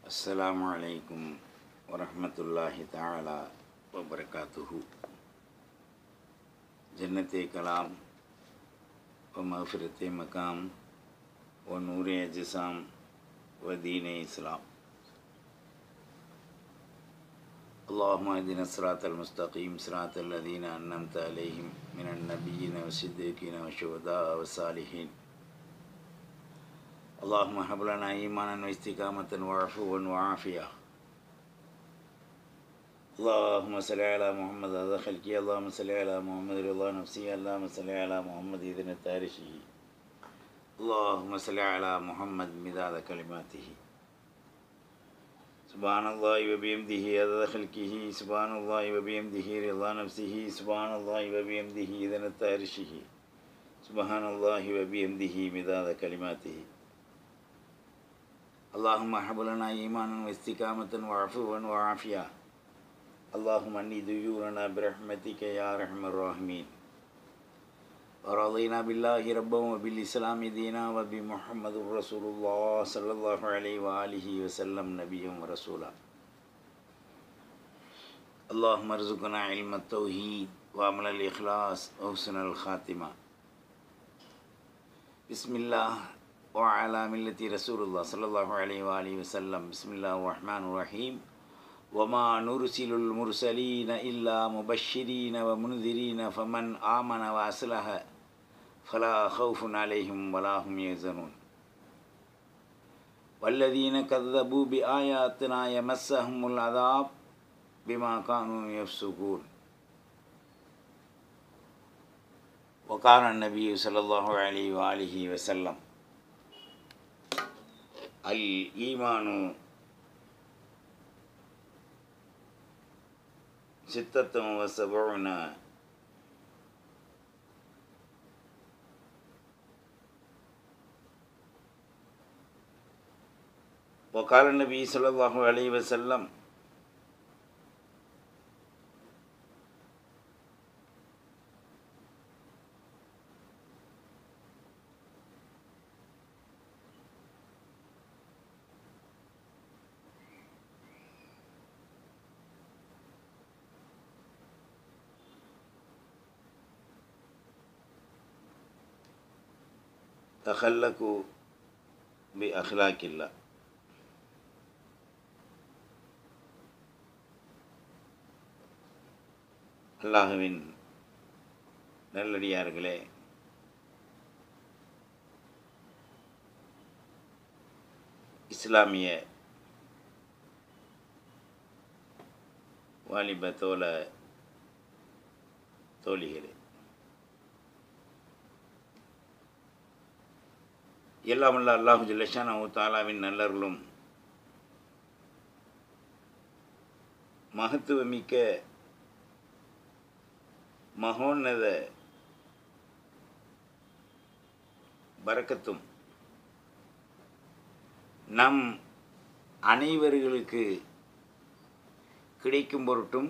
السلام عليكم ورحمة الله تعالى وبركاته جنة كلام ومغفرة مقام ونور اجسام ودين إسلام اللهم اهدنا الصراط المستقيم صراط الذين أنعمت عليهم من النبيين والصديقين والشهداء والصالحين اللهم هب لنا إيمانا واستقامة وعفوا وعافية اللهم صل على محمد هذا خلقي اللهم صل على محمد رضا نفسي اللهم صل على محمد إذن التارشي اللهم صل على محمد مداد كلماته سبحان الله وبحمده عدد خلقه سبحان الله وبحمده رضا نفسه سبحان الله وبحمده إذن التارشه سبحان الله وبحمده مداد كلماته اللهم هب لنا إيمانا واستقامة وعفوا وعافية اللهم أني ديورنا برحمتك يا أرحم الراحمين ورضينا بالله ربا وبالإسلام دينا وبمحمد رسول الله صلى الله عليه وآله وسلم نبيا ورسولا اللهم ارزقنا علم التوحيد وعمل الإخلاص وحسن الخاتمة بسم الله وعلى ملة رسول الله صلى الله عليه وآله وسلم بسم الله الرحمن الرحيم وما نرسل المرسلين إلا مبشرين ومنذرين فمن آمن وأصلح فلا خوف عليهم ولا هم يحزنون والذين كذبوا بآياتنا يمسهم العذاب بما كانوا يفسقون وقال النبي صلى الله عليه وآله وسلم الإيمان ستة وسبعون وقال النبي صلى الله عليه وسلم تخلقوا بأخلاق الله அல்லாஹுவின் நல்லடியார்களே இஸ்லாமிய வாலிப தோல தோழிகளே எல்லாம் அல்ல அல்லாஹு ஜில்லஷான் தாலாவின் நல்லர்களும் மகத்துவமிக்க மகோன்னத பறக்கத்தும் நம் அனைவர்களுக்கு கிடைக்கும் பொருட்டும்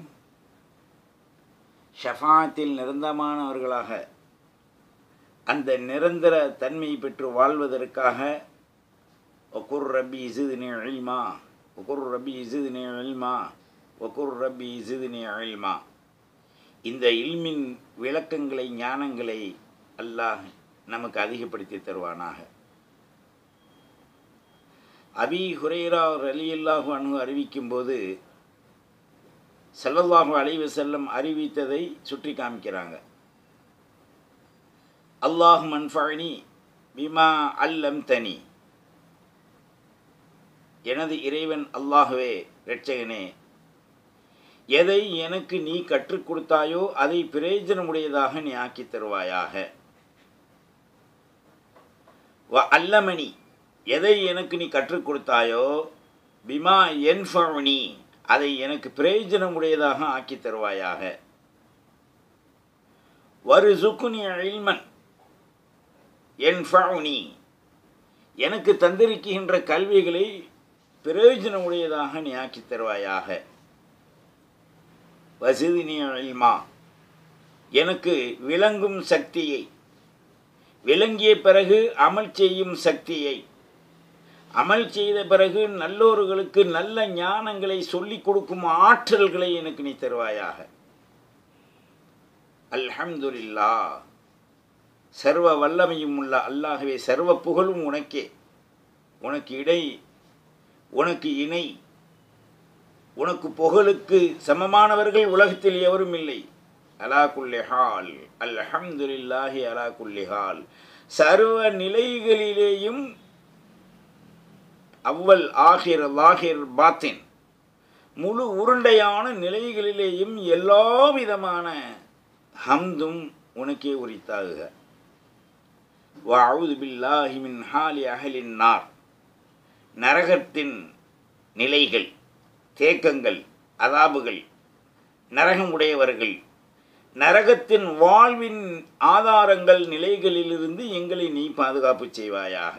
ஷஃபாத்தில் நிரந்தரமானவர்களாக அந்த நிரந்தர தன்மை பெற்று வாழ்வதற்காக ஒக்குர் ரப்பி இசுதினி அழிமா ஒக்குர் ரப்பி இசுதினி அழிமா ஒக்குர் ரப்பி இசுதினி அழிமா இந்த இல்மின் விளக்கங்களை ஞானங்களை அல்லாஹ் நமக்கு அதிகப்படுத்தி தருவானாக அபி ஹுரேரா அலி அல்லாஹு அனு அறிவிக்கும்போது செல்லல்லாஹு அலைவு செல்லம் அறிவித்ததை சுற்றி காமிக்கிறாங்க அல்லாஹ் மன்ஃபனி பிமா அல்லம் தனி எனது இறைவன் அல்லாஹுவே இரட்சகனே எதை எனக்கு நீ கற்றுக் கொடுத்தாயோ அதை பிரயோஜனமுடையதாக நீ ஆக்கி தருவாயாக வ அல்லமணி எதை எனக்கு நீ கற்றுக் கொடுத்தாயோ பிமா என்ஃபனி அதை எனக்கு பிரயோஜனமுடையதாக ஆக்கி தருவாயாக வரு சுக்குனி அழிமன் என்ஃபனி எனக்கு தந்திருக்கின்ற கல்விகளை பிரயோஜனமுடையதாக நீ ஆக்கி தருவாயாக வசதினி அழிமா எனக்கு விளங்கும் சக்தியை விளங்கிய பிறகு அமல் செய்யும் சக்தியை அமல் செய்த பிறகு நல்லோர்களுக்கு நல்ல ஞானங்களை சொல்லிக் கொடுக்கும் ஆற்றல்களை எனக்கு நீ தருவாயாக அல்ஹம்துலில்லா சர்வ வல்லமையும் உள்ள அல்லாகவே சர்வ புகழும் உனக்கே உனக்கு இடை உனக்கு இணை உனக்கு புகழுக்கு சமமானவர்கள் உலகத்தில் எவரும் இல்லை அலா குல்லி ஹால் அல்ஹம்துலில்லாஹி அலா குல்லி ஹால் சர்வ நிலைகளிலேயும் அவ்வல் ஆகிர் லாகிர் பாத்தின் முழு உருண்டையான நிலைகளிலேயும் எல்லா விதமான ஹம்தும் உனக்கே உரித்தாகுக வஅஊது பில்லாஹி மின் ஹாலி அஹலின் நார் நரகத்தின் நிலைகள் தேக்கங்கள் அதாபுகள் நரகம் உடையவர்கள் நரகத்தின் வாழ்வின் ஆதாரங்கள் நிலைகளிலிருந்து எங்களை நீ பாதுகாப்பு செய்வாயாக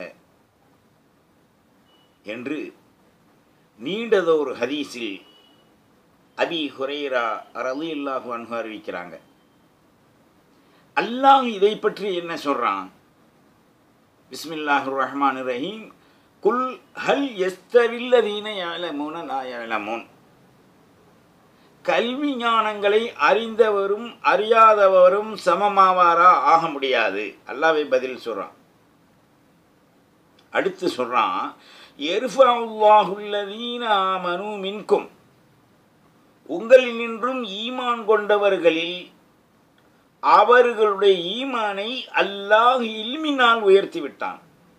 என்று நீண்டதோர் ஹதீஸில் அபி ஹுரைரா ரலி அல்லாஹு அன்ஹு அறிவிக்கிறாங்க அல்லாஹ் இதை பற்றி என்ன சொல்றான் பிஸ்மில்லாஹு ரஹ்மான் ரஹீம் குல் ஹல் எஸ்தவில்லதீன யாலமூன லா யாலமூன் கல்வி ஞானங்களை அறிந்தவரும் அறியாதவரும் சமமாவாரா ஆக முடியாது அல்லாவை பதில் சொல்றான் அடுத்து சொல்றான் எருஃபாவுல்லாஹுல்லதீன ஆமனு மின்கும் உங்களில் நின்றும் ஈமான் கொண்டவர்களில் அவர்களுடைய ஈமானை அல்லாஹ் இல்மினால் உயர்த்தி விட்டான்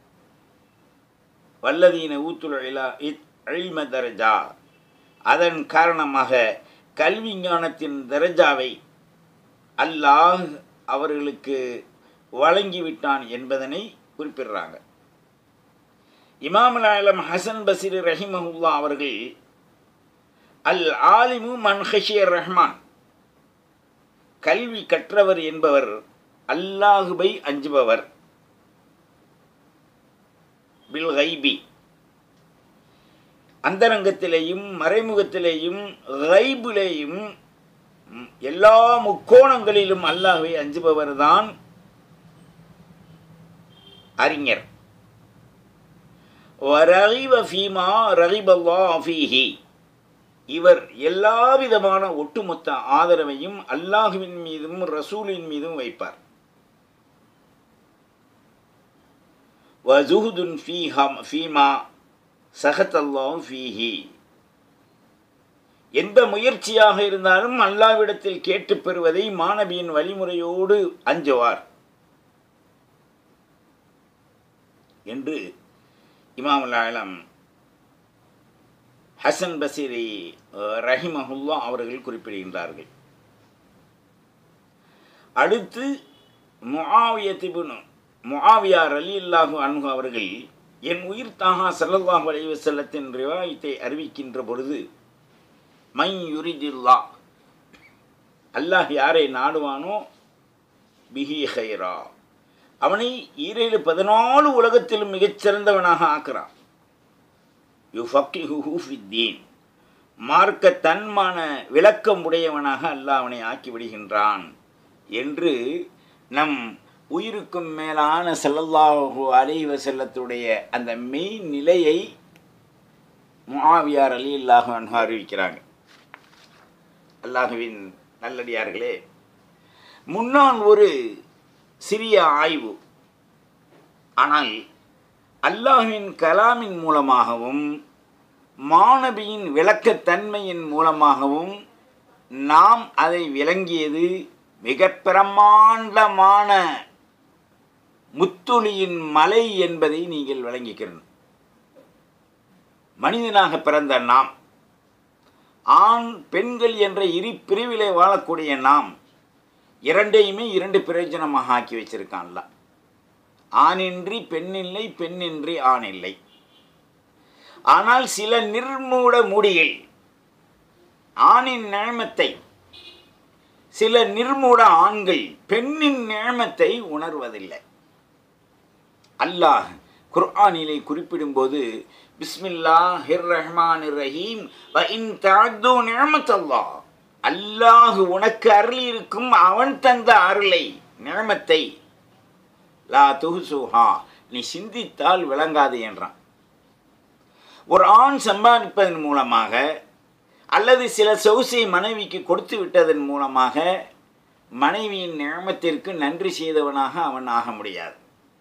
வல்லதீன ஊத்துல் இல்ம தரஜா அதன் காரணமாக கல்வி ஞானத்தின் தரஜாவை அல்லாஹ் அவர்களுக்கு வழங்கிவிட்டான் என்பதனை குறிப்பிடுறாங்க இமாமுல் ஆலம் ஹசன் பசீர் ரஹிமஹுல்லா அவர்கள் அல் ஆலிமு மன்ஹஷியர் ரஹ்மான் கல்வி கற்றவர் என்பவர் அல்லாஹுபை அஞ்சுபவர் பில் கைபி அந்தரங்கத்திலேயும் மறைமுகத்திலேயும் கைபிலேயும் எல்லா முக்கோணங்களிலும் அல்லாஹை அஞ்சுபவர் தான் அறிஞர் வரகிப ஃபீமா ரகிபல்லா ஃபீஹி இவர் எல்லா விதமான ஒட்டுமொத்த ஆதரவையும் அல்லாஹுவின் மீதும் ரசூலின் மீதும் வைப்பார் வஜுஹுதுன் ஃபீஹம் ஃபீமா சஹத்தல்லாம் ஃபீஹி எந்த முயற்சியாக இருந்தாலும் அல்லாவிடத்தில் கேட்டு பெறுவதை மாணவியின் வழிமுறையோடு அஞ்சுவார் என்று இமாமுல் ஆலம் ஹசன் பசீரி ரஹிமஹுல்லா அவர்கள் குறிப்பிடுகின்றார்கள் அடுத்து முஆவியத்திபுன் முஆவியார் அலி அல்லாஹு அன்ஹு அவர்கள் என் உயிர் தாகா சல்லல்லாஹு அலைஹி வஸல்லத்தின் ரிவாயத்தை அறிவிக்கின்ற பொழுது மை யுரிதில்லா அல்லாஹ் யாரை நாடுவானோ பிஹி ஹைரா அவனை ஈரேழு பதினாலு உலகத்திலும் மிகச்சிறந்தவனாக ஆக்குறான் யுஃபக்கிஹுஃபித்தீன் மார்க்க தன்மான விளக்கம் உடையவனாக அல்லாஹ் அவனை ஆக்கி விடுகின்றான் என்று நம் உயிருக்கும் மேலான செல்லல்லாஹு அலைவ செல்லத்துடைய அந்த மெய் நிலையை முஆவியார் அலி அல்லாஹு அன்ஹு அறிவிக்கிறாங்க அல்லாஹுவின் நல்லடியார்களே முன்னால் ஒரு சிறிய ஆய்வு ஆனால் அல்லாஹுவின் கலாமின் மூலமாகவும் மாணவியின் விளக்கத்தன்மையின் மூலமாகவும் நாம் அதை விளங்கியது மிக பிரமாண்டமான முத்துளியின் மலை என்பதை நீங்கள் விளங்கிக்கிறீர்கள் மனிதனாக பிறந்த நாம் ஆண் பெண்கள் என்ற இரு பிரிவிலே வாழக்கூடிய நாம் இரண்டையுமே இரண்டு பிரயோஜனமாக ஆக்கி வச்சிருக்கான்ல ஆணின்றி பெண்ணில்லை பெண்ணின்றி ஆண் இல்லை ஆனால் சில நிர்மூட முடிகள் ஆணின் நேமத்தை சில நிர்மூட ஆண்கள் பெண்ணின் நேமத்தை உணர்வதில்லை அல்லாஹ் குர்ஆனிலே குறிப்பிடும்போது பிஸ்மில்லா ஹிர் ரஹ்மான் ரஹீம் வ இன் தஅது நிஅமத்தல்லாஹ் அல்லாஹ் உனக்கு அருள் இருக்கும் அவன் தந்த அருளை நியமத்தை லா துஹுசுஹா நீ சிந்தித்தால் விளங்காது என்றான் ஒரு ஆண் சம்பாதிப்பதன் மூலமாக அல்லது சில சொகுசை மனைவிக்கு கொடுத்து விட்டதன் மூலமாக மனைவியின் நியமத்திற்கு நன்றி செய்தவனாக அவன் ஆக முடியாது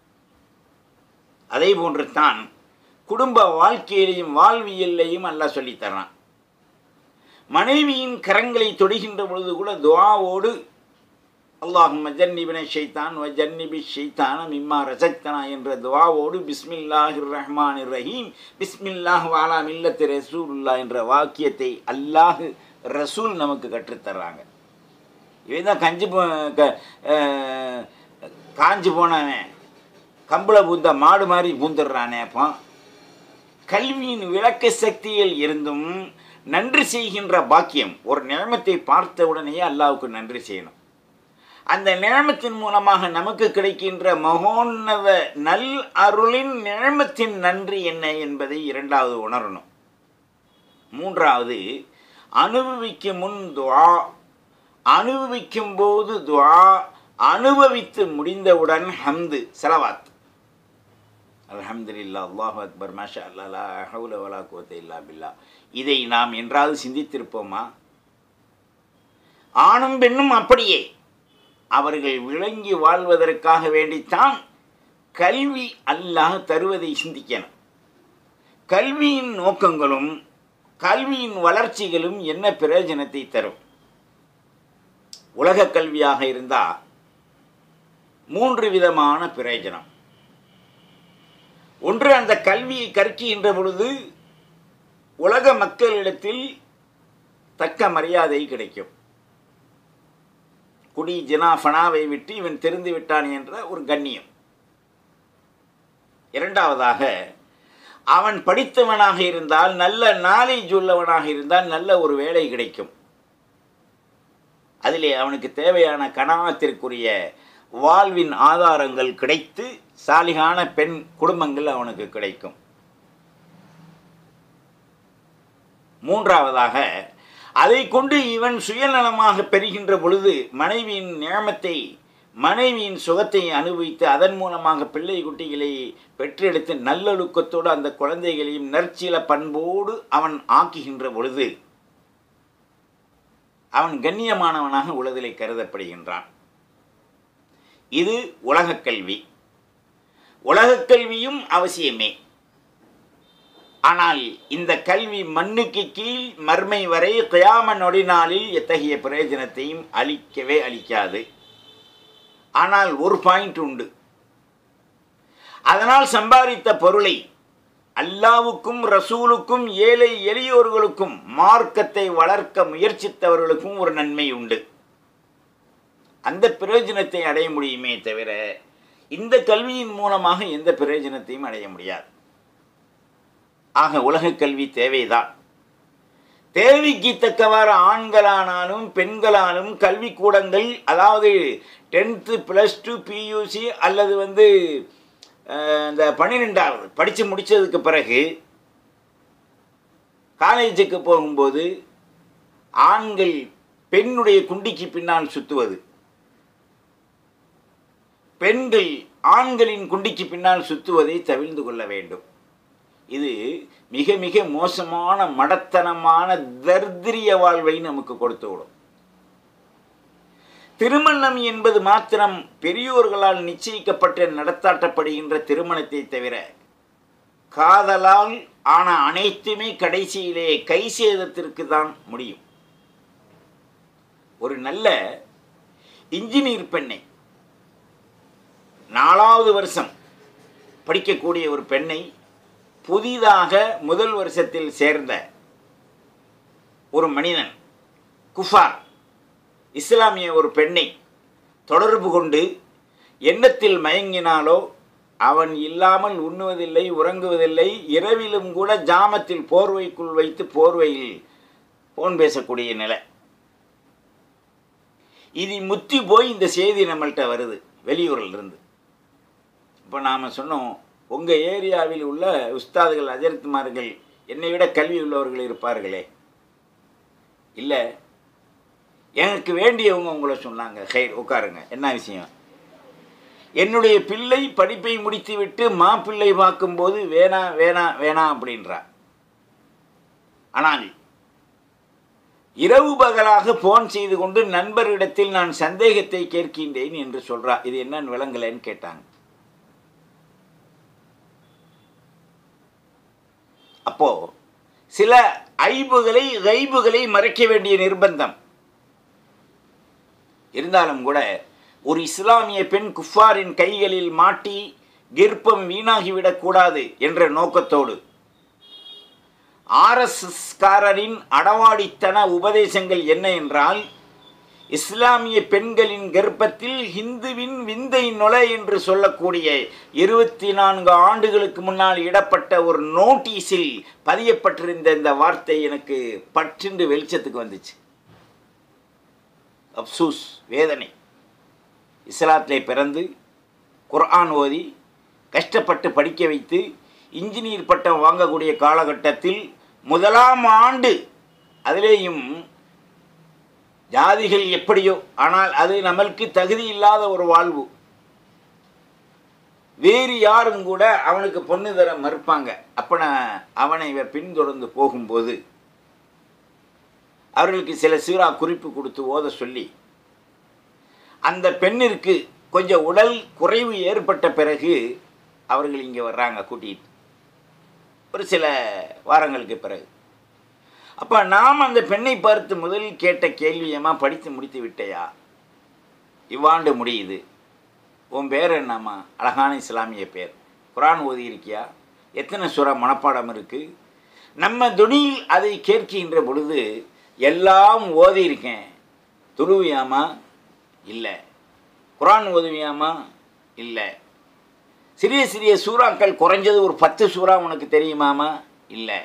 அதே போன்று தான் குடும்ப வாழ்க்கையிலையும் வாழ்வியல்லையும் அல்லாஹ் சொல்லித்தரான் மனைவியின் கரங்களை தொடுகின்ற பொழுது கூட துவாவோடு அல்லாஹும் ஜன்னிபின ஷைத்தான் வ ஜன்னிபி ஷைத்தான மிம்மா ரசக்தனா என்ற துவாவோடு பிஸ்மில்லாஹிர் ரஹ்மான் ரஹீம் பிஸ்மில்லாஹ் வாலா மில்லத்து ரசூலுல்லா என்ற வாக்கியத்தை அல்லாஹ் ரசூல் நமக்கு கற்றுத்தர்றாங்க இவன் தான் கஞ்சி போ க அஹ், காஞ்சு போனவன் கம்பளை பூந்த மாடு மாதிரி பூந்துடுறானே அப்போ கல்வியின் விளக்க சக்தியில் இருந்தும் நன்றி செய்கின்ற பாக்கியம் ஒரு நியமத்தை பார்த்த உடனேயே அல்லாவுக்கு நன்றி செய்யணும் அந்த நியமத்தின் மூலமாக நமக்கு கிடைக்கின்ற மகோன்னத நல் அருளின் நியமத்தின் நன்றி என்ன என்பதை இரண்டாவது உணரணும் மூன்றாவது அனுபவிக்கும் முன் துவா அனுபவிக்கும் போது துவா அனுபவித்து முடிந்தவுடன் ஹம்து செலவாத் அல்ஹம்துலில்லா அல்லாஹ் அக்பர் மாஷா அல்லா லா ஹவுல வலா குவத்தை இல்லா பில்லா இதை நாம் என்றாவது சிந்தித்திருப்போமா ஆணும் பெண்ணும் அப்படியே அவர்கள் விளங்கி வாழ்வதற்காக வேண்டித்தான் கல்வி அல்லாஹ் தருவதை சிந்திக்கணும் கல்வியின் நோக்கங்களும் கல்வியின் வளர்ச்சிகளும் என்ன பிரயோஜனத்தை தரும் உலக கல்வியாக இருந்தால் மூன்று விதமான பிரயோஜனம் ஒன்று அந்த கல்வியை கற்கின்ற பொழுது உலக மக்களிடத்தில் தக்க மரியாதை கிடைக்கும் குடி ஜனா ஃபனாவை விட்டு இவன் தெரிந்து விட்டான் என்ற ஒரு கண்ணியம் இரண்டாவதாக அவன் படித்தவனாக இருந்தால் நல்ல நாலேஜ் உள்ளவனாக இருந்தால் நல்ல ஒரு வேலை கிடைக்கும் அதிலே அவனுக்கு தேவையான கணவத்திற்குரிய வாழ்வின் ஆதாரங்கள் கிடைத்து சாலிகான பெண் குடும்பங்கள் அவனுக்கு கிடைக்கும் மூன்றாவதாக அதை கொண்டு இவன் சுயநலமாக பெறுகின்ற பொழுது மனைவியின் நியமத்தை மனைவியின் சுகத்தை அனுபவித்து அதன் மூலமாக பிள்ளை குட்டிகளை பெற்றெடுத்து நல்லொழுக்கத்தோடு அந்த குழந்தைகளையும் நற்சீல பண்போடு அவன் ஆக்குகின்ற பொழுது அவன் கண்ணியமானவனாக உலகிலே கருதப்படுகின்றான் இது உலகக் கல்வி உலகக் கல்வியும் அவசியமே ஆனால் இந்த கல்வி மண்ணுக்கு கீழ் மர்மை வரை கியாம நொடி நாளில் எத்தகைய பிரயோஜனத்தையும் அளிக்கவே அளிக்காது ஆனால் ஒரு பாயிண்ட் உண்டு அதனால் சம்பாதித்த பொருளை அல்லாவுக்கும் ரசூலுக்கும் ஏழை எளியோர்களுக்கும் மார்க்கத்தை வளர்க்க முயற்சித்தவர்களுக்கும் ஒரு நன்மை உண்டு அந்த பிரயோஜனத்தை அடைய முடியுமே தவிர இந்த கல்வியின் மூலமாக எந்த பிரயோஜனத்தையும் அடைய முடியாது ஆக உலகக் கல்வி தேவைதான் தேவைக்கு தக்கவாறு ஆண்களானாலும் பெண்களாலும் கல்விக்கூடங்கள் அதாவது டென்த்து ப்ளஸ் டூ பியூசி அல்லது வந்து அஹ், இந்த பன்னிரெண்டாவது படித்து முடித்ததுக்கு பிறகு காலேஜுக்கு போகும்போது ஆண்கள் பெண்ணுடைய குண்டிக்கு பின்னால் சுற்றுவது பெண்கள் ஆண்களின் குண்டிக்கு பின்னால் சுற்றுவதை தவிர்ந்து கொள்ள வேண்டும் இது மிக மிக மோசமான மடத்தனமான தர்திரிய வாழ்வை நமக்கு கொடுத்து விடும் திருமணம் என்பது மாத்திரம் பெரியோர்களால் நிச்சயிக்கப்பட்டு நடத்தாட்டப்படுகின்ற திருமணத்தை தவிர காதலால் ஆன அனைத்துமே கடைசியிலே கை சேதத்திற்கு தான் முடியும் ஒரு நல்ல இன்ஜினியர் பெண்ணை நாலாவது வருஷம் படிக்கக்கூடிய ஒரு பெண்ணை புதிதாக முதல் வருஷத்தில் சேர்ந்த ஒரு மனிதன் குஃபார் இஸ்லாமிய ஒரு பெண்ணை தொடர்பு கொண்டு எண்ணத்தில் மயங்கினாலோ அவன் இல்லாமல் உண்ணுவதில்லை உறங்குவதில்லை இரவிலும் கூட ஜாமத்தில் போர்வைக்குள் வைத்து போர்வையில் போன் பேசக்கூடிய நிலை இது முத்தி போய் இந்த செய்தி நம்மள்கிட்ட வருது வெளியூரில் இருந்து இப்போ நாம் சொன்னோம் உங்கள் ஏரியாவில் உள்ள உஸ்தாதுகள் அஜரத்மார்கள் என்னை விட கல்வி உள்ளவர்கள் இருப்பார்களே இல்லை எனக்கு வேண்டியவங்க உங்களை சொன்னாங்க ஹைர் உட்காருங்க என்ன விஷயம் என்னுடைய பிள்ளை படிப்பை முடித்துவிட்டு மாப்பிள்ளை பார்க்கும்போது வேணாம் வேணாம் வேணாம் அப்படின்றா ஆனால் இரவு பகலாக போன் செய்து கொண்டு நண்பரிடத்தில் நான் சந்தேகத்தை கேட்கின்றேன் என்று சொல்றா இது என்னன்னு விளங்கலைன்னு கேட்டாங்க அப்போ சில ஐபுகளை கைபுகளை மறைக்க வேண்டிய நிர்பந்தம் இருந்தாலும் கூட ஒரு இஸ்லாமிய பெண் குஃபாரின் கைகளில் மாட்டி கர்ப்பம் வீணாகிவிடக்கூடாது என்ற நோக்கத்தோடு ஆர்எஸ்எஸ்காரரின் அடவாடித்தன உபதேசங்கள் என்ன என்றால் இஸ்லாமிய பெண்களின் கர்ப்பத்தில் ஹிந்துவின் விந்தை நுழை என்று சொல்லக்கூடிய இருபத்தி நான்கு ஆண்டுகளுக்கு முன்னால் இடப்பட்ட ஒரு நோட்டீஸில் பதியப்பட்டிருந்த இந்த வார்த்தை எனக்கு பற்றின்று வெளிச்சத்துக்கு வந்துச்சு அப்சூஸ் வேதனை இஸ்லாத்திலே பிறந்து குர்ஆன் ஓதி கஷ்டப்பட்டு படிக்க வைத்து இன்ஜினியர் பட்டம் வாங்கக்கூடிய காலகட்டத்தில் முதலாம் ஆண்டு அதிலேயும் ஜாதிகள் எப்படியோ ஆனால் அது நம்மளுக்கு தகுதி இல்லாத ஒரு வாழ்வு வேறு யாரும் கூட அவனுக்கு பொண்ணு தர மறுப்பாங்க அப்ப நான் அவனை இவ பின்தொடர்ந்து போகும்போது அவர்களுக்கு சில சீரா குறிப்பு கொடுத்து ஓத சொல்லி அந்த பெண்ணிற்கு கொஞ்சம் உடல் குறைவு ஏற்பட்ட பிறகு அவர்கள் இங்கே வர்றாங்க கூட்டிகிட்டு ஒரு சில வாரங்களுக்கு பிறகு அப்போ நாம் அந்த பெண்ணை பார்த்து முதலில் கேட்ட கேள்வியம்மா படித்து முடித்து விட்டையா இவ்வாண்டு முடியுது உன் பேர் என்னம்மா அழகான இஸ்லாமிய பேர் குரான் ஓதி இருக்கியா எத்தனை சுரா மனப்பாடம் இருக்குது நம்ம துணியில் அதை கேட்கின்ற பொழுது எல்லாம் ஓதி இருக்கேன் துருவியாமா இல்லை குரான் ஓதுவியாமா இல்லை சிறிய சிறிய சூறாக்கள் குறைஞ்சது ஒரு பத்து சூறா உனக்கு தெரியுமாமா இல்லை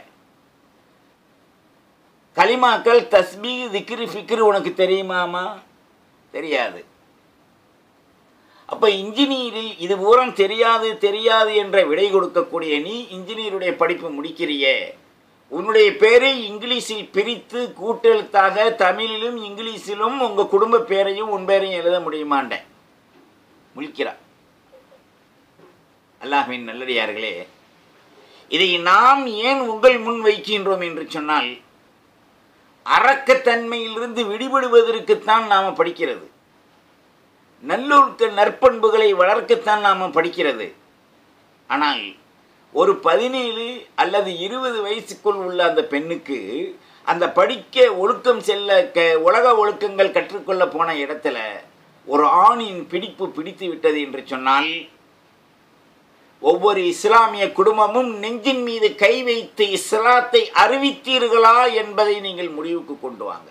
களிமாக்கள் தஸ்பீ திக்ரு ஃபிக்ரு உனக்கு தெரியுமாமா தெரியாது அப்போ இன்ஜினியரில் இது பூரம் தெரியாது தெரியாது என்ற விடை கொடுக்கக்கூடிய நீ இன்ஜினியருடைய படிப்பு முடிக்கிறியே உன்னுடைய பேரை இங்கிலீஷில் பிரித்து கூட்டெழுத்தாக தமிழிலும் இங்கிலீஷிலும் உங்கள் குடும்ப பேரையும் உன் பேரையும் எழுத முடியுமாண்டேன் முழிக்கிறா அல்லாஹ்வின் நல்லடியார்களே இதை நாம் ஏன் உங்கள் முன் வைக்கின்றோம் என்று சொன்னால் அரக்கத்தன்மையிலிருந்து விடுபடுவதற்குத்தான் நாம் படிக்கிறது நல்லொழுக்க நற்பண்புகளை வளர்க்கத்தான் நாம் படிக்கிறது ஆனால் ஒரு பதினேழு அல்லது இருபது வயசுக்குள் உள்ள அந்த பெண்ணுக்கு அந்த படிக்க ஒழுக்கம் செல்ல க உலக ஒழுக்கங்கள் கற்றுக்கொள்ள போன இடத்துல ஒரு ஆணின் பிடிப்பு பிடித்து விட்டது என்று சொன்னால் ஒவ்வொரு இஸ்லாமிய குடும்பமும் நெஞ்சின் மீது கை வைத்து இஸ்லாத்தை அறிவித்தீர்களா என்பதை நீங்கள் முடிவுக்கு கொண்டு வாங்க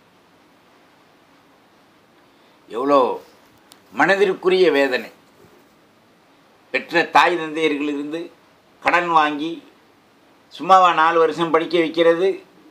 எவ்வளோ மனதிற்குரிய வேதனை பெற்ற தாய் தந்தையர்களிலிருந்து கடன் வாங்கி சும்மாவா நாலு வருஷம் படிக்க வைக்கிறது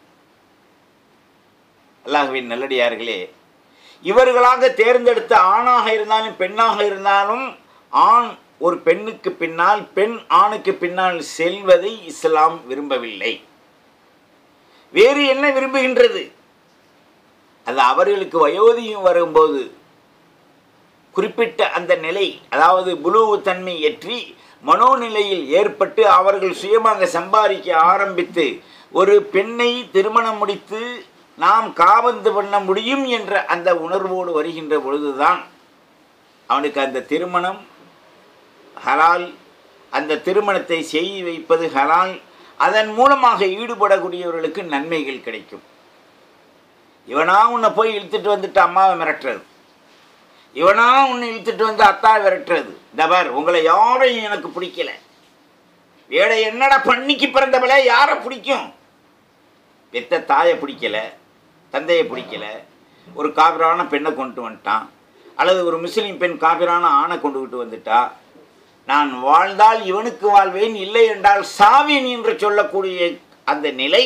அல்லாஹ்வின் நல்லடியார்களே இவர்களாக தேர்ந்தெடுத்த ஆணாக இருந்தாலும் பெண்ணாக இருந்தாலும் ஆண் ஒரு பெண்ணுக்கு பின்னால் பெண் ஆணுக்கு பின்னால் செல்வதை இஸ்லாம் விரும்பவில்லை வேறு என்ன விரும்புகின்றது அது அவர்களுக்கு வயோதிகம் வரும்போது குறிப்பிட்ட அந்த நிலை அதாவது புலுவு தன்மை ஏற்றி மனோநிலையில் ஏற்பட்டு அவர்கள் சுயமாக சம்பாதிக்க ஆரம்பித்து ஒரு பெண்ணை திருமணம் முடித்து நாம் காபந்து பண்ண முடியும் என்ற அந்த உணர்வோடு வருகின்ற பொழுதுதான் அவனுக்கு அந்த திருமணம் ஹலால் அந்த திருமணத்தை செய்து வைப்பது ஹலால் அதன் மூலமாக ஈடுபடக்கூடியவர்களுக்கு நன்மைகள் கிடைக்கும் இவனா உன்னை போய் இழுத்துட்டு வந்துட்டு அம்மாவை மிரட்டுறது இவனா உன்னை இழுத்துட்டு வந்து அத்தா விரட்டுறது தபர் உங்களை யாரையும் எனக்கு பிடிக்கல வேட என்னடா பண்ணிக்கு பிறந்தவள யாரை பிடிக்கும் பெத்த தாயை பிடிக்கல தந்தையை பிடிக்கல ஒரு காபிரான பெண்ணை கொண்டு வந்துட்டான் அல்லது ஒரு முஸ்லீம் பெண் காபிரான ஆணை கொண்டு விட்டு வந்துட்டா நான் வாழ்ந்தால் இவனுக்கு வாழ்வேன் இல்லை என்றால் சாவேன் என்று சொல்லக்கூடிய அந்த நிலை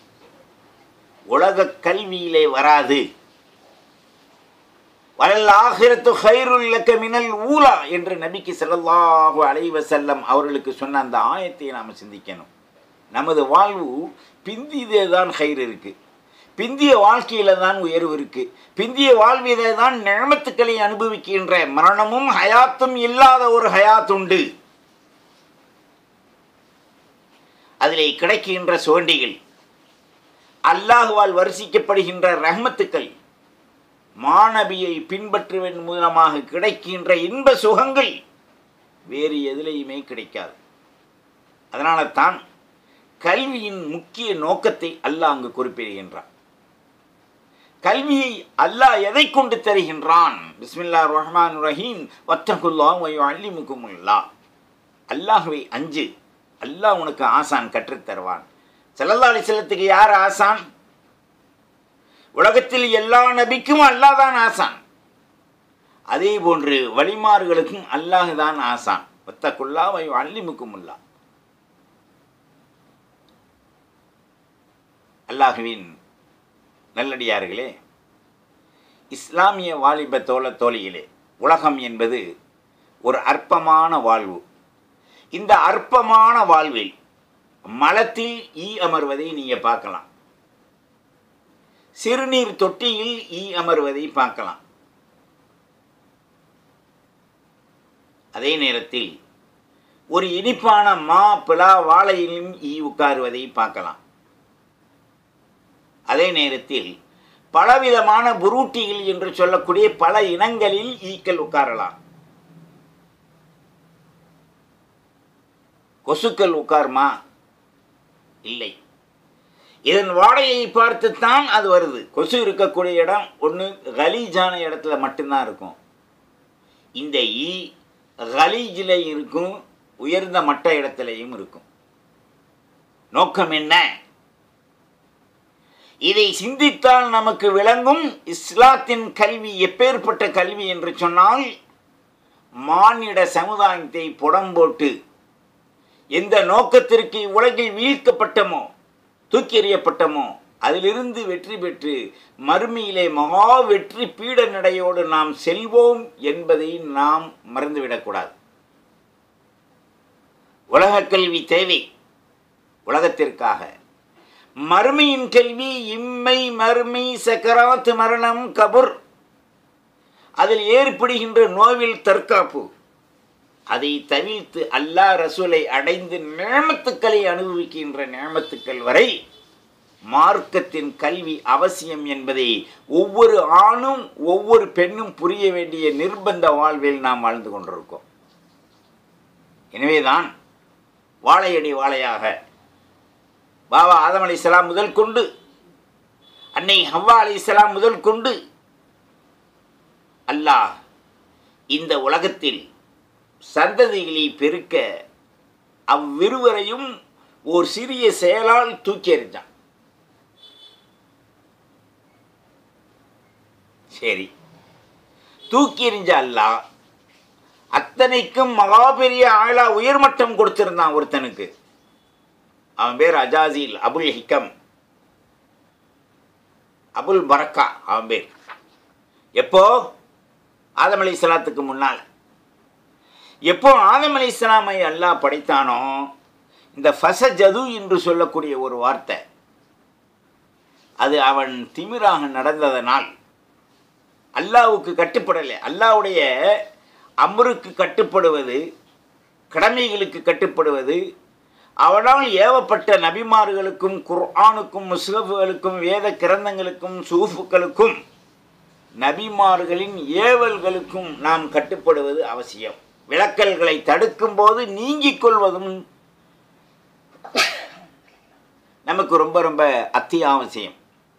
உலக கல்வியிலே வராது வலல் ஆகிரத்து ஹைருல் லக்க மினல் ஊலா என்று நபிக்கு ஸல்லல்லாஹு அலைஹி வஸல்லம் அவர்களுக்கு சொன்ன அந்த ஆயத்தை நாம் சிந்திக்கணும் நமது வாழ்வு பிந்தியதே தான் ஹைர் இருக்கு பிந்திய வாழ்க்கையில தான் உயர்வு இருக்கு பிந்திய வாழ்விலே தான் நிழமத்துக்களை அனுபவிக்கின்ற மரணமும் ஹயாத்தும் இல்லாத ஒரு ஹயாத் உண்டு அதிலே கிடைக்கின்ற சுவண்டிகள் அல்லாஹுவால் வரிசிக்கப்படுகின்ற ரஹ்மத்துக்கள் மாணவியை பின்பற்றுவதன் மூலமாக கிடைக்கின்ற இன்ப சுகங்கள் வேறு எதிலையுமே கிடைக்காது அதனால தான் கல்வியின் முக்கிய நோக்கத்தை அல்லாஹ் அங்கு குறிப்பிடுகின்றான் கல்வியை அல்லாஹ் எதை கொண்டு தருகின்றான் பிஸ்மில்லா ரஹ்மான் ரஹீம் வத்தகுல்லா வயோ அல்லிமுக்குமுல்லா அல்லாஹுவை அஞ்சு அல்லாஹ் உனக்கு ஆசான் கற்றுத் தருவான் செல்லல்லா அலிசல்லத்துக்கு யார் ஆசான் உலகத்தில் எல்லா நபிக்கும் அல்லாஹ் தான் ஆசான் அதே போன்று வழிமாறுகளுக்கும் அல்லாஹ் தான் ஆசான் வத்தகுல்லா வயோ அல்லிமுக்குமுல்லா அல்லாஹுவின் நல்லடியார்களே இஸ்லாமிய வாலிப தோழ தோழிகளே உலகம் என்பது ஒரு அற்பமான வாழ்வு இந்த அற்பமான வாழ்வில் மலத்தில் ஈ அமர்வதை நீங்கள் பார்க்கலாம் சிறுநீர் தொட்டியில் ஈ அமர்வதை பார்க்கலாம் அதே நேரத்தில் ஒரு இனிப்பான மா பிளா வாழையிலும் ஈ உட்காருவதை பார்க்கலாம் அதே நேரத்தில் பலவிதமான புரூட்டிகள் என்று சொல்லக்கூடிய பல இனங்களில் ஈக்கள் உட்காரலாம் கொசுக்கள் உட்காருமா இல்லை இதன் வாடையை பார்த்துத்தான் அது வருது கொசு இருக்கக்கூடிய இடம் ஒன்று கலீஜான இடத்துல மட்டும்தான் இருக்கும் இந்த ஈ கலீஜில் இருக்கும் உயர்ந்த மட்ட இடத்துலையும் இருக்கும் நோக்கம் என்ன இதை சிந்தித்தால் நமக்கு விளங்கும் இஸ்லாத்தின் கல்வி எப்பேற்பட்ட கல்வி என்று சொன்னால் மானிட சமுதாயத்தை புடம்போட்டு எந்த நோக்கத்திற்கு உலகில் வீழ்க்கப்பட்டமோ தூக்கி எறியப்பட்டமோ அதிலிருந்து வெற்றி பெற்று மறுமையிலே மகா வெற்றி பீட நடையோடு நாம் செல்வோம் என்பதை நாம் மறந்துவிடக்கூடாது உலக கல்வி தேவை உலகத்திற்காக மறுமையின் கல்வி இம்மை மறுமை சக்கராத்து மரணம் கபுர் அதில் ஏற்படுகின்ற நோவில் தற்காப்பு அதை தவிர்த்து அல்லாஹ் ரசூலை அடைந்து நேமத்துக்களை அனுபவிக்கின்ற நேமத்துக்கள் வரை மார்க்கத்தின் கல்வி அவசியம் என்பதை ஒவ்வொரு ஆணும் ஒவ்வொரு பெண்ணும் புரிய வேண்டிய நிர்பந்த வாழ்வில் நாம் வாழ்ந்து கொண்டிருக்கோம் எனவேதான் வாழையடி வாழையாக பாபா ஆதம் அலி இஸ்லாம் முதல் கொண்டு அன்னை ஹவ்வா அலி இஸ்லாம் முதல் கொண்டு அல்லாஹ் இந்த உலகத்தில் சந்ததிகளை பெருக்க அவ்விருவரையும் ஒரு சிறிய செயலால் தூக்கி எறிஞ்சான் சரி தூக்கி எறிஞ்ச அல்லாஹ் அத்தனைக்கும் மகாபெரிய ஆளா உயர்மட்டம் கொடுத்திருந்தான் ஒருத்தனுக்கு அவன் பேர் அஜாசில் அபுல் ஹிக்கம் அபுல் பரக்கா அவன் பேர் எப்போ ஆதம் அலி இஸ்லாத்துக்கு முன்னால் எப்போ ஆதம் அலி இஸ்லாமை அல்லாஹ் படைத்தானோ இந்த ஃபசஜது என்று சொல்லக்கூடிய ஒரு வார்த்தை அது அவன் திமிராக நடந்ததனால் அல்லாவுக்கு கட்டுப்படலை அல்லாவுடைய அமருக்கு கட்டுப்படுவது கடமைகளுக்கு கட்டுப்படுவது அவனால் ஏவப்பட்ட நபிமார்களுக்கும் குர்ஆனுக்கும் முஸ்லஃபுகளுக்கும் வேத கிரந்தங்களுக்கும் சூஃபுக்களுக்கும் நபிமார்களின் ஏவல்களுக்கும் நாம் கட்டுப்படுவது அவசியம் விளக்கல்களை தடுக்கும் போது நீங்கிக் கொள்வதும் நமக்கு ரொம்ப ரொம்ப அத்தியாவசியம்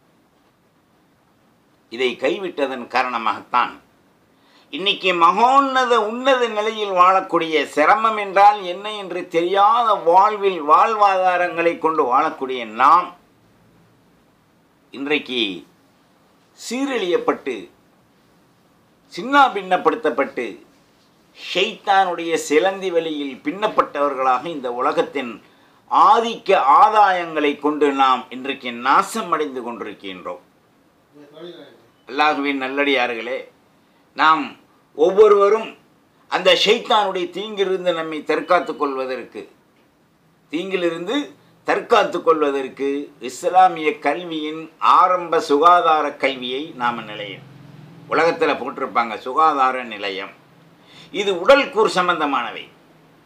இதை கைவிட்டதன் காரணமாகத்தான் இன்னைக்கு மகோன்னத உன்னத நிலையில் வாழக்கூடிய சிரமம் என்றால் என்ன என்று தெரியாத வாழ்வில் வாழ்வாதாரங்களை கொண்டு வாழக்கூடிய நாம் இன்றைக்கு சீரழியப்பட்டு சின்ன பின்னப்படுத்தப்பட்டு ஷெய்தானுடைய சிலந்தி வழியில் பின்னப்பட்டவர்களாக இந்த உலகத்தின் ஆதிக்க ஆதாயங்களை கொண்டு நாம் இன்றைக்கு நாசம் அடைந்து கொண்டிருக்கின்றோம் அல்லாஹுவின் நல்லடியார்களே நாம் ஒவ்வொருவரும் அந்த ஷைத்தானுடைய தீங்கிலிருந்து நம்மை தற்காத்துக் கொள்வதற்கு தீங்கிலிருந்து தற்காத்துக் கொள்வதற்கு இஸ்லாமிய கல்வியின் ஆரம்ப சுகாதார கல்வியை நாம் நிலையம் உலகத்தில் போட்டிருப்பாங்க சுகாதார நிலையம் இது உடல் கூர் சம்பந்தமானவை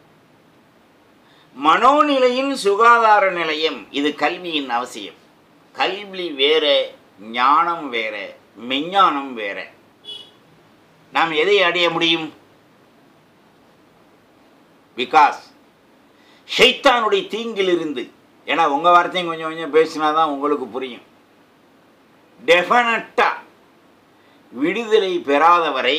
மனோநிலையின் சுகாதார நிலையம் இது கல்வியின் அவசியம் கல்வி வேற ஞானம் வேற மெஞ்ஞானம் வேற நாம் எதை அடைய முடியும் விகாஸ் ஷைத்தானுடைய தீங்கிலிருந்து ஏன்னா உங்கள் வார்த்தையும் கொஞ்சம் கொஞ்சம் பேசினா தான் உங்களுக்கு புரியும் டெஃபினட்டாக விடுதலை பெறாதவரை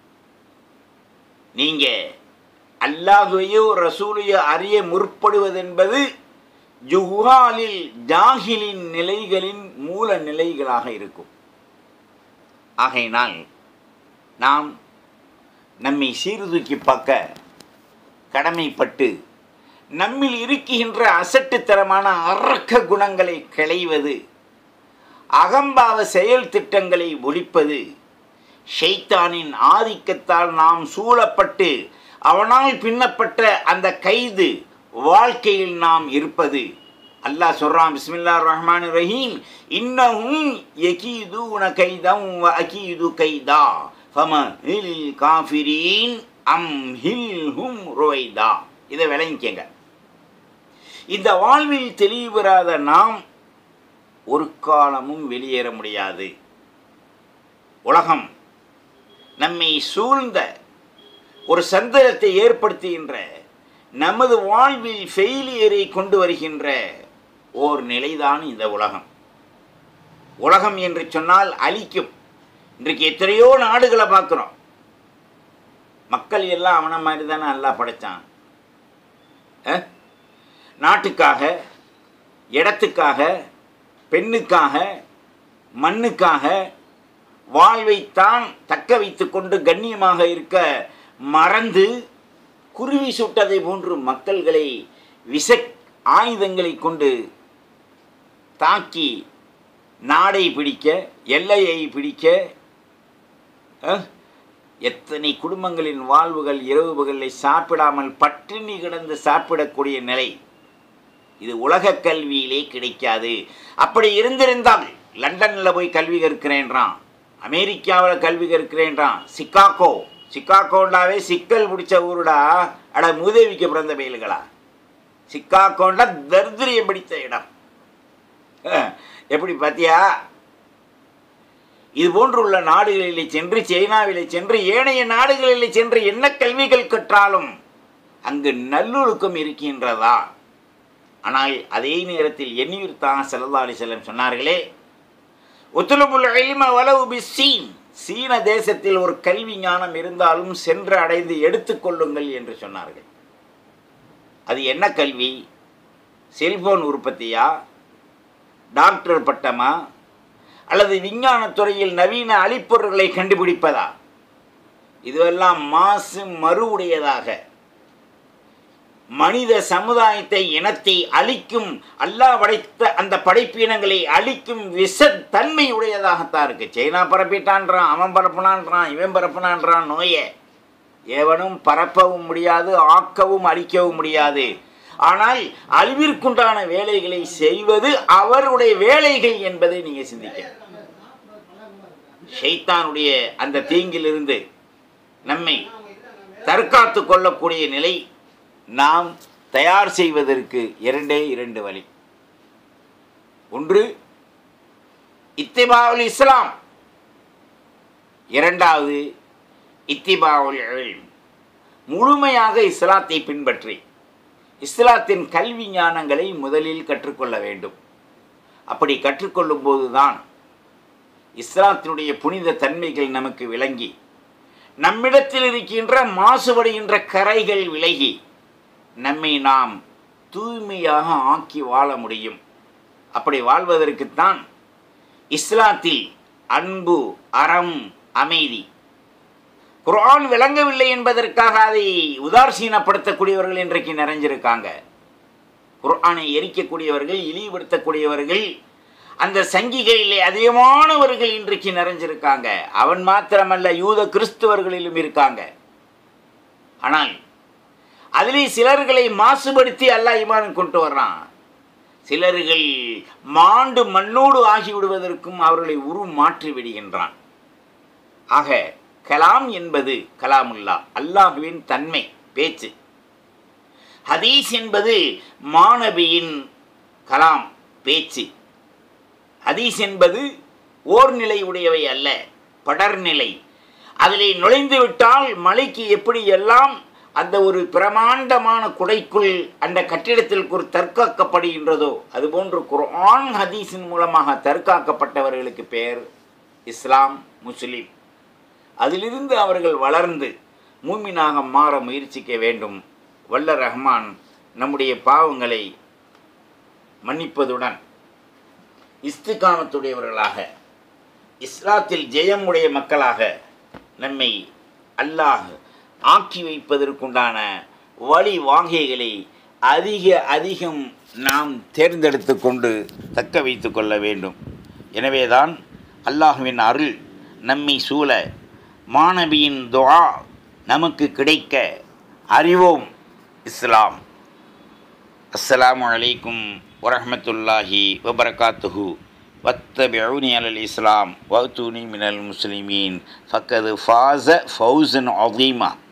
நீங்கள் அல்லாஹுவையோ ரசூலையோ அறிய முற்படுவதென்பது ஜுஹாலில் ஜாகிலின் நிலைகளின் மூல நிலைகளாக இருக்கும் ஆகையினால் நாம் நம்மை சீர்தூக்கி பார்க்க கடமைப்பட்டு நம்மில் இருக்குகின்ற அசட்டுத்தரமான அரக்க குணங்களை களைவது அகம்பாவ செயல் திட்டங்களை ஒழிப்பது ஷைத்தானின் ஆதிக்கத்தால் நாம் சூழப்பட்டு அவனால் பின்னப்பட்ட அந்த கைது வாழ்க்கையில் நாம் இருப்பது அல்லாஹ் சொல்றான் பிஸ்மில்லா ரஹ்மான் ரஹீம் இன்னஹும் யகீதுன கைதம் வ அகீது கைதா ஃபமஹில் காஃபிரீன் அம் ஹில்ஹும் ருவைதா இதை விளங்கிக்கங்க இந்த வாழ்வில் தெளிவு பெறாத நாம் ஒரு காலமும் வெளியேற முடியாது உலகம் நம்மை சூழ்ந்த ஒரு சந்தனத்தை ஏற்படுத்துகின்ற நமது வாழ்வில் ஃபெயிலியரை கொண்டு வருகின்ற ஓர் நிலைதான் இந்த உலகம் உலகம் என்று சொன்னால் அழிக்கும் இன்றைக்கு எத்தனையோ நாடுகளை பார்க்குறோம் மக்கள் எல்லாம் அவனை மாதிரி தானே நல்லா படைத்தான் அஹ்? நாட்டுக்காக இடத்துக்காக பெண்ணுக்காக மண்ணுக்காக வாழ்வைத்தான் தக்க வைத்து கொண்டு கண்ணியமாக இருக்க மறந்து குருவி சுட்டதை போன்று மக்கள்களை விஷ ஆயுதங்களை கொண்டு தாக்கி நாடை பிடிக்க எல்லையை பிடிக்க அஹ், எத்தனை குடும்பங்களின் வாழ்வுகள் இரவு பகலில் சாப்பிடாமல் பட்டினி கிடந்து சாப்பிடக்கூடிய நிலை இது உலக கல்வியிலே கிடைக்காது அப்படி இருந்திருந்தால் லண்டனில் போய் கல்வி கற்கிறேன்றான் அமெரிக்காவில் கல்வி கற்கிறேன்றான் சிக்காகோ சிக்காகோண்டாவே சிக்கல் பிடிச்ச ஊருடா அட மூதேவிக்கு பிறந்த பயல்களா சிக்காகோண்டா தர்திரியம் பிடித்த இடம் அஹ், எப்படி பார்த்தியா இது போன்றுள்ள நாடுகளிலே சென்று சைனாவிலே சென்று ஏனைய நாடுகளிலே சென்று என்ன கல்விகள் கற்றாலும் அங்கு நல்லொழுக்கம் இருக்கின்றதா ஆனால் அதே நேரத்தில் எண்ணியூர் தான் செல்லல்லா அலி செல்லம் சொன்னார்களே ஒத்துலபுல் இல்ம வலவு பிஸ்ஸீன் சீன தேசத்தில் ஒரு கல்வி ஞானம் இருந்தாலும் சென்று அடைந்து எடுத்துக்கொள்ளுங்கள் என்று சொன்னார்கள் அது என்ன கல்வி செல்போன் உற்பத்தியா டாக்டர் பட்டமா அல்லது விஞ்ஞானத் துறையில் நவீன அழிப்பொருள்களை கண்டுபிடிப்பதா இதுவெல்லாம் மாசு மறுவுடையதாக மனித சமுதாயத்தை இனத்தை அழிக்கும் அல்லாஹ் படைத்த அந்த படைப்பினங்களை அழிக்கும் விஷத்தன்மை உடையதாகத்தான் இருக்கு சைனா பரப்பிட்டான்றான் அவன் பரப்புனான்றான் இவன் பரப்புனான்றான் நோயை எவனும் பரப்பவும் முடியாது ஆக்கவும் அழிக்கவும் முடியாது ஆனால் அழிவிற்குண்டான வேலைகளை செய்வது அவருடைய வேலைகள் என்பதை நீங்க சிந்திக்க ஷைத்தானுடைய அந்த தீங்கிலிருந்து நம்மை தற்காத்து கொள்ளக்கூடிய நிலை நாம் தயார் செய்வதற்கு இரண்டே இரண்டு வழி ஒன்று இத்திபாவுல் இஸ்லாம் இரண்டாவது இத்திபாவுல் இல்ம் முழுமையாக இஸ்லாத்தை பின்பற்றி இஸ்லாத்தின் கல்வி ஞானங்களை முதலில் கற்றுக்கொள்ள வேண்டும் அப்படி கற்றுக்கொள்ளும் போதுதான் இஸ்லாத்தினுடைய புனித தன்மைகள் நமக்கு விளங்கி நம்மிடத்தில் இருக்கின்ற மாசுபடுகின்ற கரைகள் விலகி நம்மை நாம் தூய்மையாக ஆக்கி வாழ முடியும் அப்படி வாழ்வதற்குத்தான் இஸ்லாத்தில் அன்பு அறம் அமைதி குர்ஆன் விளங்கவில்லை என்பதற்காக அதை உதாசீனப்படுத்தக்கூடியவர்கள் இன்றைக்கு நிறைஞ்சிருக்காங்க குர்ஆனை எரிக்கக்கூடியவர்கள் இழிவுபடுத்தக்கூடியவர்கள் அந்த சங்கிகளிலே அதிகமானவர்கள் இன்றைக்கு நிறைஞ்சிருக்காங்க அவன் மாத்திரமல்ல யூத கிறிஸ்துவர்களிலும் இருக்காங்க ஆனால் அதிலே சிலர்களை மாசுபடுத்தி அல்லாஹ் ஈமான் கொண்டு வர்றான் சிலர்கள் மாண்டு மண்ணோடு ஆகிவிடுவதற்கும் அவர்களை உரு மாற்றி விடுகின்றான் ஆக கலாம் என்பது கலாமுல்லா அல்லாஹுவின் தன்மை பேச்சு ஹதீஸ் என்பது மாணவியின் கலாம் பேச்சு ஹதீஸ் என்பது ஓர் நிலை உடையவை அல்ல படர்நிலை அதிலே நுழைந்து விட்டால் மலைக்கு எப்படி எல்லாம் அந்த ஒரு பிரமாண்டமான குடைக்குள் அந்த கட்டிடத்திற்கு ஒரு தற்காக்கப்படுகின்றதோ அதுபோன்று குர்ஆன் ஹதீஸின் மூலமாக தற்காக்கப்பட்டவர்களுக்கு பெயர் இஸ்லாம் முஸ்லீம் அதிலிருந்து அவர்கள் வளர்ந்து மூமினாக மாற முயற்சிக்க வேண்டும் வல்ல ரஹ்மான் நம்முடைய பாவங்களை மன்னிப்பதுடன் இஸ்திகாமத்துடையவர்களாக இஸ்லாத்தில் ஜெயமுடைய மக்களாக நம்மை அல்லாஹ் ஆக்கி வைப்பதற்குண்டான வழி வாங்கிகளை அதிக அதிகம் நாம் தேர்ந்தெடுத்து கொண்டு தக்க வைத்து கொள்ள வேண்டும் எனவேதான் அல்லாஹுவின் அருள் நம்மை சூழ மாணவியின் துஆ நமக்கு கிடைக்க அறிவோம் இஸ்லாம் அஸ்ஸலாமு அலைக்கும் வரஹ்மத்துல்லாஹி வபரகாத்துஹு வத்தபிஉனி அலல் இஸ்லாம் வஅத்தூனி மினல் முஸ்லிமீன் ஃபக்கது ஃபாஸ ஃபௌசன் அதீமா